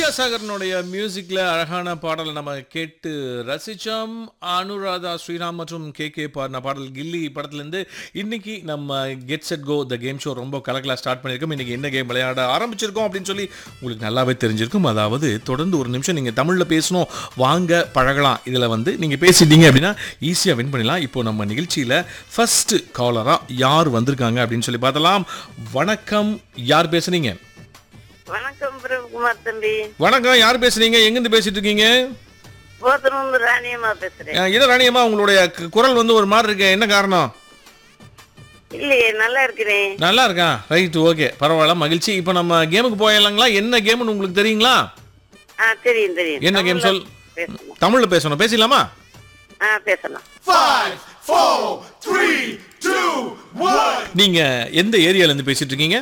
வித்யாசாகரனுடைய மியூசிக்ல அழகான பாடல் நம்ம கேட்டு ரசிச்சோம் அனுராதா ஸ்ரீராம் மற்றும் கே கே பாடின பாடல் கில்லி படத்துலேருந்து இன்னைக்கு நம்ம get set go the game show ரொம்ப கலக்கலா ஸ்டார்ட் பண்ணியிருக்கோம் இன்னைக்கு என்ன கேம் விளையாட ஆரம்பிச்சிருக்கோம் அப்படின்னு சொல்லி உங்களுக்கு நல்லாவே தெரிஞ்சிருக்கும் அதாவது தொடர்ந்து ஒரு நிமிஷம் நீங்கள் தமிழில் பேசணும் வாங்க பழகலாம் இதில் வந்து நீங்கள் பேசிட்டீங்க அப்படின்னா ஈஸியாக வின் பண்ணிடலாம் இப்போ நம்ம நிகழ்ச்சியில் ஃபர்ஸ்ட் காலராக யார் வந்திருக்காங்க அப்படின்னு சொல்லி பார்த்தலாம் வணக்கம் யார் பேசுறீங்க வணக்கம் பிரபுகுமார் தம்பி வணக்கம் யார் பேசுறீங்க எங்கிருந்து பேசிட்டு இருக்கீங்க போத்தனூர்ல ராணியம்மா பேசுறேன் அஹ் இத ராணியம்மா உங்களுடைய கு- குரல் வந்து ஒரு மாதிரி இருக்கு என்ன காரணம் இல்லையே நல்லா இருக்கிறேன் நல்லா இருக்கா ரைட் ஓகே பரவாயில்ல மகிழ்ச்சி இப்போ நம்ம கேமுக்கு போயிடலாங்களா என்ன கேம்னு உங்களுக்கு தெரியுங்களா ஆ தெரியும் தெரியும் என்ன கேம் சொல் பேசலாம் தமிழ்ல பேசணும் பேசலாமா ஆ பேசலாம் Five, four, three, two, one. நீங்க எந்த ஏரியால இருந்து பேசிட்டு இருக்கீங்க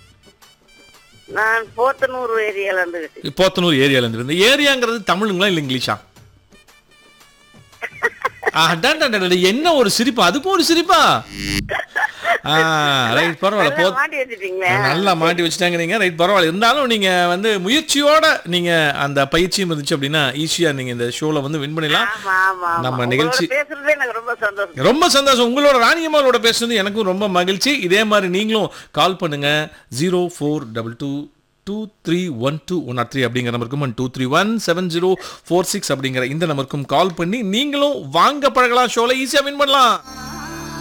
நான் போத்தனூர் ஏரியால இருந்து பேசுறேன். போத்தனூர் ஏரியால இருந்து இந்த ஏரியாங்கிறது தமிழுங்களா இல்ல இங்கிலீஷா அதான் என்ன ஒரு சிரிப்பு அதுக்கும் ஒரு சிரிப்பா ரைட் பரவாயில்ல நல்லா போ மாட்டி வச்சுட்டீங்களே நல்லா மாட்டி வச்சுட்டாங்க நீங்க ரைட் பரவாயில்ல இருந்தாலும் நீங்க வந்து முயற்சியோட நீங்க அந்த பயிற்சியும் இருந்துச்சு அப்படின்னா ஈஸியா நீங்க இந்த ஷோல வந்து வின் பண்ணிடலாம் ஆமா ஆமா ஆமா. நம்ம உங்களோட நிகழ்ச்சி- பேசுறதே எனக்கு ரொம்ப சந்தோஷம் ரொம்ப சந்தோஷம் உங்களோட ராணியம்மாளோட பேசுனது எனக்கும் ரொம்ப மகிழ்ச்சி இதே மாதிரி நீங்களும் கால் பண்ணுங்க zero four double two two three one two one three அப்படிங்கிற நம்பருக்கும் two three one seven zero four six அப்படிங்கிற இந்த நம்பருக்கும் கால் பண்ணி நீங்களும் வாங்க பழகலாம் ஷோல ஈஸியாக வின் பண்ணலாம்